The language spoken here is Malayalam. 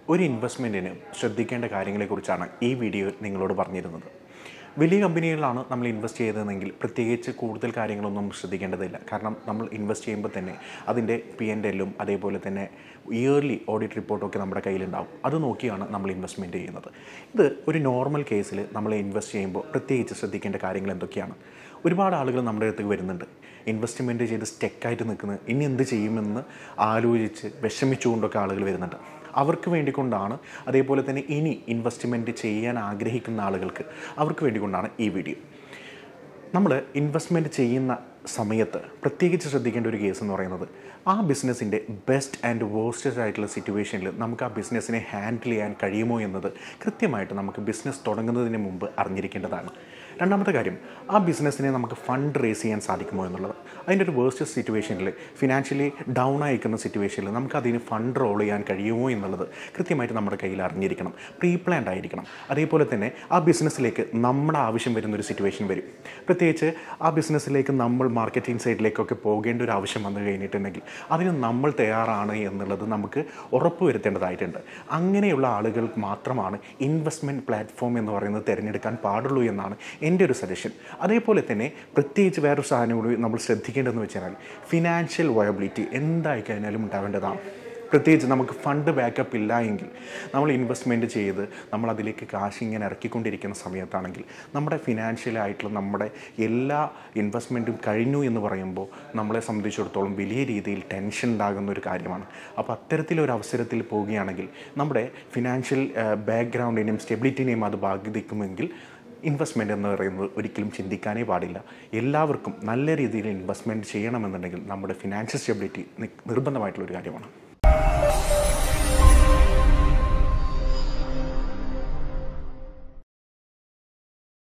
ഒരു ഇൻവെസ്റ്റ്മെൻറ്റിന് ശ്രദ്ധിക്കേണ്ട കാര്യങ്ങളെക്കുറിച്ചാണ് ഈ വീഡിയോ നിങ്ങളോട് പറഞ്ഞിരുന്നത് വലിയ കമ്പനികളിലാണ് നമ്മൾ ഇൻവെസ്റ്റ് ചെയ്തതെങ്കിൽ പ്രത്യേകിച്ച് കൂടുതൽ കാര്യങ്ങളൊന്നും ശ്രദ്ധിക്കേണ്ടതില്ല കാരണം നമ്മൾ ഇൻവെസ്റ്റ് ചെയ്യുമ്പോൾ തന്നെ അതിൻ്റെ പി എൻ്റെ എല്ലും അതേപോലെ തന്നെ ഇയർലി ഓഡിറ്റ് റിപ്പോർട്ടൊക്കെ നമ്മുടെ കയ്യിലുണ്ടാവും അത് നോക്കിയാണ് നമ്മൾ ഇൻവെസ്റ്റ്മെൻറ്റ് ചെയ്യുന്നത് ഇത് ഒരു നോർമൽ കേസിൽ നമ്മൾ ഇൻവെസ്റ്റ് ചെയ്യുമ്പോൾ പ്രത്യേകിച്ച് ശ്രദ്ധിക്കേണ്ട കാര്യങ്ങൾ എന്തൊക്കെയാണ് ഒരുപാട് ആളുകൾ നമ്മുടെ അടുത്തേക്ക് വരുന്നുണ്ട് ഇൻവെസ്റ്റ്മെൻറ്റ് ചെയ്ത് സ്റ്റെക്കായിട്ട് നിൽക്കുന്നത് ഇനി എന്ത് ചെയ്യുമെന്ന് ആലോചിച്ച് വിഷമിച്ചുകൊണ്ടൊക്കെ ആളുകൾ വരുന്നുണ്ട് അവർക്ക് വേണ്ടിക്കൊണ്ടാണ് അതേപോലെ തന്നെ ഇനി ഇൻവെസ്റ്റ്മെൻറ്റ് ചെയ്യാൻ ആഗ്രഹിക്കുന്ന ആളുകൾക്ക് അവർക്ക് വേണ്ടിക്കൊണ്ടാണ് ഈ വീഡിയോ നമ്മൾ ഇൻവെസ്റ്റ്മെൻറ്റ് ചെയ്യുന്ന സമയത്ത് പ്രത്യേകിച്ച് ശ്രദ്ധിക്കേണ്ട ഒരു കേസ് എന്ന് പറയുന്നത് ആ ബിസിനസ്സിൻ്റെ ബെസ്റ്റ് ആൻഡ് വേർസ്റ്റസ്റ്റ് ആയിട്ടുള്ള സിറ്റുവേഷനിൽ നമുക്ക് ആ ബിസിനസ്സിനെ ഹാൻഡിൽ ചെയ്യാൻ കഴിയുമോ എന്നത് കൃത്യമായിട്ട് നമുക്ക് ബിസിനസ് തുടങ്ങുന്നതിന് മുമ്പ് അറിഞ്ഞിരിക്കേണ്ടതാണ് രണ്ടാമത്തെ കാര്യം ആ ബിസിനസ്സിനെ നമുക്ക് ഫണ്ട് റേസ് ചെയ്യാൻ സാധിക്കുമോ എന്നുള്ളത് അതിൻ്റെ ഒരു വേർസ്റ്റ് സിറ്റുവേഷനിൽ ഫിനാൻഷ്യലി ഡൗൺ ആയിരിക്കുന്ന സിറ്റുവേഷനിൽ നമുക്ക് അതിന് ഫണ്ട് റോൾ ചെയ്യാൻ കഴിയുമോ എന്നുള്ളത് കൃത്യമായിട്ട് നമ്മുടെ കയ്യിൽ അറിഞ്ഞിരിക്കണം പ്രീ പ്ലാൻഡ് ആയിരിക്കണം അതേപോലെ തന്നെ ആ ബിസിനസ്സിലേക്ക് നമ്മുടെ ആവശ്യം വരുന്ന ഒരു സിറ്റുവേഷൻ വരും പ്രത്യേകിച്ച് ആ ബിസിനസ്സിലേക്ക് നമ്മൾ മാർക്കറ്റിംഗ് സൈഡിലേക്കൊക്കെ പോകേണ്ട ഒരു ആവശ്യം വന്നു കഴിഞ്ഞിട്ടുണ്ടെങ്കിൽ അതിന് നമ്മൾ തയ്യാറാണ് എന്നുള്ളത് നമുക്ക് ഉറപ്പ് വരുത്തേണ്ടതായിട്ടുണ്ട് അങ്ങനെയുള്ള ആളുകൾക്ക് മാത്രമാണ് ഇൻവെസ്റ്റ്മെൻറ്റ് പ്ലാറ്റ്ഫോം എന്ന് പറയുന്നത് തിരഞ്ഞെടുക്കാൻ പാടുള്ളൂ എന്നാണ് എൻ്റെ ഒരു സജഷൻ അതേപോലെ തന്നെ പ്രത്യേകിച്ച് വേറൊരു സാധനം കൂടി നമ്മൾ ശ്രദ്ധിക്കേണ്ടതെന്ന് വെച്ചാൽ ഫിനാൻഷ്യൽ വയബിലിറ്റി എന്തായി കഴിഞ്ഞാലും ഉണ്ടാവേണ്ടതാണ് പ്രത്യേകിച്ച് നമുക്ക് ഫണ്ട് ബാക്കപ്പ് ഇല്ല എങ്കിൽ നമ്മൾ ഇൻവെസ്റ്റ്മെൻറ്റ് ചെയ്ത് നമ്മൾ അതിലേക്ക് കാശ് ഇങ്ങനെ ഇറക്കിക്കൊണ്ടിരിക്കുന്ന സമയത്താണെങ്കിൽ നമ്മുടെ ഫിനാൻഷ്യലായിട്ടുള്ള നമ്മുടെ എല്ലാ ഇൻവെസ്റ്റ്മെൻറ്റും കഴിഞ്ഞു എന്ന് പറയുമ്പോൾ നമ്മളെ സംബന്ധിച്ചിടത്തോളം വലിയ രീതിയിൽ ടെൻഷൻ ഉണ്ടാകുന്ന ഒരു കാര്യമാണ് അപ്പോൾ അത്തരത്തിലൊരു അവസരത്തിൽ പോവുകയാണെങ്കിൽ നമ്മുടെ ഫിനാൻഷ്യൽ ബാക്ക്ഗ്രൗണ്ടിനെയും സ്റ്റെബിലിറ്റിനെയും അത് ബാധിക്കുമെങ്കിൽ ഇൻവെസ്റ്റ്മെൻറ്റ് എന്ന് പറയുന്നത് ഒരിക്കലും ചിന്തിക്കാനേ പാടില്ല എല്ലാവർക്കും നല്ല രീതിയിൽ ഇൻവെസ്റ്റ്മെൻറ്റ് ചെയ്യണമെന്നുണ്ടെങ്കിൽ നമ്മുടെ ഫിനാൻഷ്യൽ സ്റ്റെബിലിറ്റി നിർബന്ധമായിട്ടുള്ള ഒരു കാര്യമാണ്